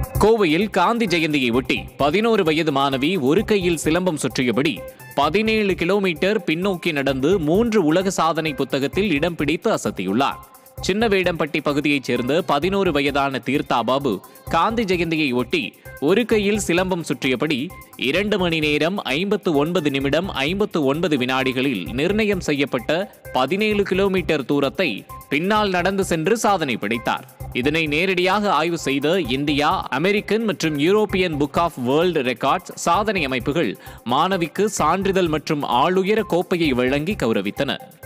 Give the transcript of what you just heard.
கோவையில் காந்தி ஜெயந்தியை ஒட்டி பதினோரு வயது மாணவி ஒரு கையில் சிலம்பம் சுற்றியபடி பதினேழு கிலோமீட்டர் பின்னோக்கி நடந்து மூன்று உலக சாதனை புத்தகத்தில் இடம் பிடித்து அசத்தியுள்ளார் சின்னவேடம்பட்டி பகுதியைச் சேர்ந்த பதினோரு வயதான தீர்த்தா பாபு காந்தி ஜெயந்தியை ஒட்டி ஒரு கையில் சிலம்பம் சுற்றியபடி இரண்டு மணி நேரம் ஐம்பத்து ஒன்பது நிமிடம் ஐம்பத்து ஒன்பது வினாடிகளில் நிர்ணயம் செய்யப்பட்ட பதினேழு கிலோமீட்டர் தூரத்தை பின்னால் நடந்து சென்று சாதனை படைத்தார் இதனை நேரடியாக ஆய்வு செய்த இந்தியா அமெரிக்கன் மற்றும் European book of world records சாதனை அமைப்புகள் மாணவிக்கு சான்றிதழ் மற்றும் ஆளுயர கோப்பையை வழங்கி கௌரவித்தன